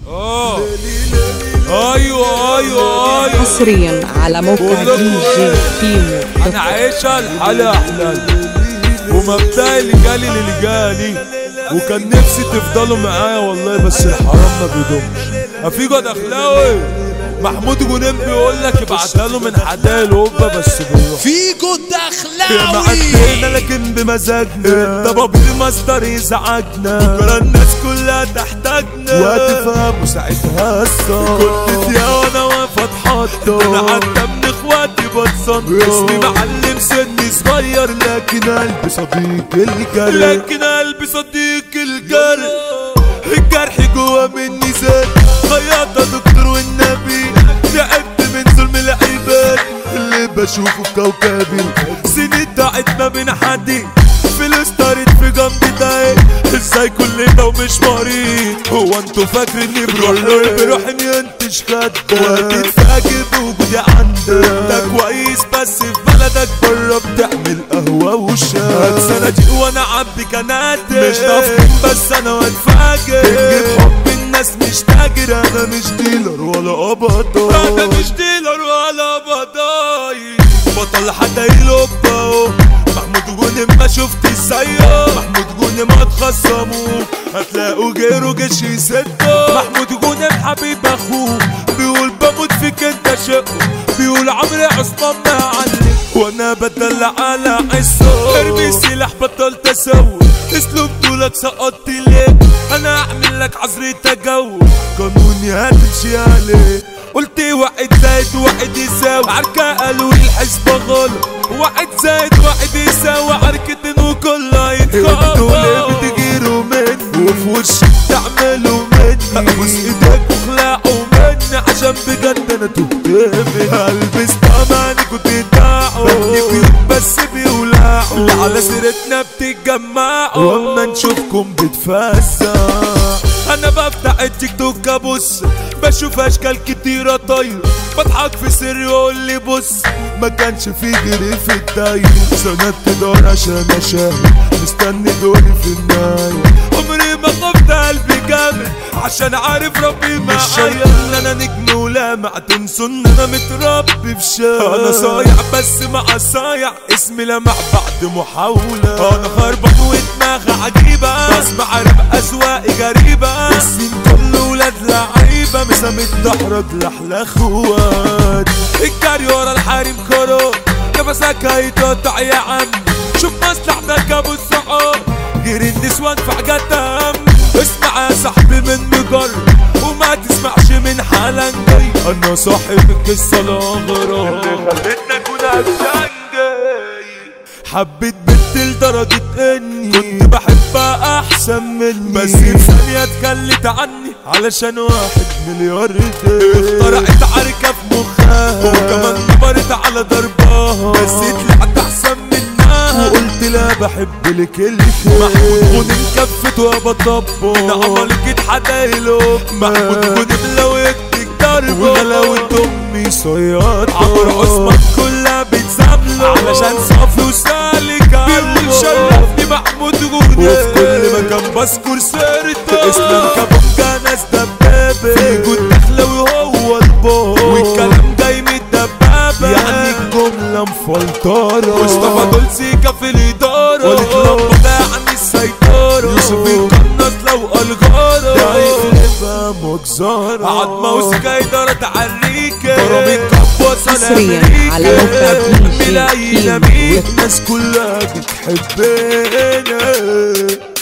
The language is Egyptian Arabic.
اه ايوه ايوه ايوه حصريا على موقع دي جي كيمو انا عايشة الحالة احلى ومبدأ اللي جالي للي جالي وكان نفسي تفضلوا معايا والله بس الحرام ما بيدومش افيجو دخلاوي محمود جنين بيقول لك ابعتها له من حدايا الهوبا بس بيروح فيجو يا دخلاوي معدينا لكن بمزاجنا طباب الماستر يزعجنا بكرة الناس كلها تحتاجنا وهتفهموا ساعتها الصار كنت يا وانا واقفة اتحطم انا حتى من اخواتي بتصنف اسمي معلم سني صغير لكن قلبي صديق الجرح لكن قلبي صديق الجرح الجرح جوا مني زاد خياطة دكتور والنبي تعبت من ظلم العباد اللي بشوفه في كوكبي سنين ضاعت ما بين حدي فلوس طارت في جنبي ده ازاي كل ده ومش مريض هو انتوا فاكريني بروح بروح اني انتش خد وهتتفاجئ بوجودي عندك ده كويس بس في بلدك بره بتعمل قهوه وشاي صناديق وانا عبي كناتي مش ضافين بس انا واتفاجئ تجيب حب الناس مش تاجر انا مش ديلر ولا قبضاي انا مش ديلر ولا قبضاي بطل حتى يلبه محمود جوني ما شفت زيه محمود جوني ما تخصموه هتلاقوا غيره جيش يسده محمود جوني حبيب اخوه بيقول بموت فيك انت شقه بيقول عمري عثمان معلم وانا بدلع على عصه ارمي سلاح بطلت اسوي اسلوب طولك سقطت ليه انا اعمل لك عذري تجول قانوني هتمشي عليه قلت واحد زائد واحد يساوي عركة قالوا لي الحسبة غلط واحد زائد واحد يساوي عركتين وكلها يتخبط ليه بتجيروا مني وفي وشك تعملوا مني ابوس ايدك واخلعوا مني عشان بجد انا تهت مني البس طماني كنت داعوا بني بيوت بس بيولعوا على سيرتنا بتتجمعوا واما نشوفكم بتفزع انا بفتح التيك توك ابص بشوف اشكال كتيرة طايرة بضحك في سري واقول لي بص ما كانش في غيري في الدايرة سندت دور عشان اشاهد مستني دوري في النهاية عمري ما خفت قلبي جامد عشان عارف ربي معايا مش شايف ان انا نجم ولامع تنسوا ان انا متربي في شارع انا صايع بس مع صايع اسمي لمع بعد محاولة انا خربان ودماغي عجيبة بسمع راب اذواقي غريبة السين كله ولاد لعيبة مسام الدحرج لحلى اخوات الجري ورا الحريم خروج نفسك هيتقطع يا عم شوف مصلحتك ابو الصحاب غير النسوان في حاجات اهم اسمع يا صاحبي من مجرد وما تسمعش من حالا جاي انا صاحب القصه الاغراب اللي خلتنا كنا عشان جاي حبيت بنت لدرجة اني كنت بحبها احسن مني بس في ثانية اتخلت عني علشان واحد ملياردير اخترعت عركة في مخها وكمان نبرت على ضربها بس طلعت احسن منها وقلت لا بحب لك الخير محمود غنم كفت وبطبه نعم لقيت حدايله محمود غنم لو يكتك ضربه وغلاوة امي صياد عمرو عثمان كلها بتزامله علشان صافي وسالك بيقول شرفني محمود غنم وفي كل مكان بذكر سيرته اسلام كابونجا ناس دبابه في جود دخلوي هو البابا والكلام جاي من الدبابه يعني الجمله مفلتره مصطفى دول سيكا في الاداره وليد لمبه ده عن السيطره يوسف القناص لو الغاره ده هيقلبها مجزره عضمه وسكا اداره تعريكه ضرب الكبوس حصرياً على موقع دي جي ملايين كيمو. امين الناس كلها بتحبنا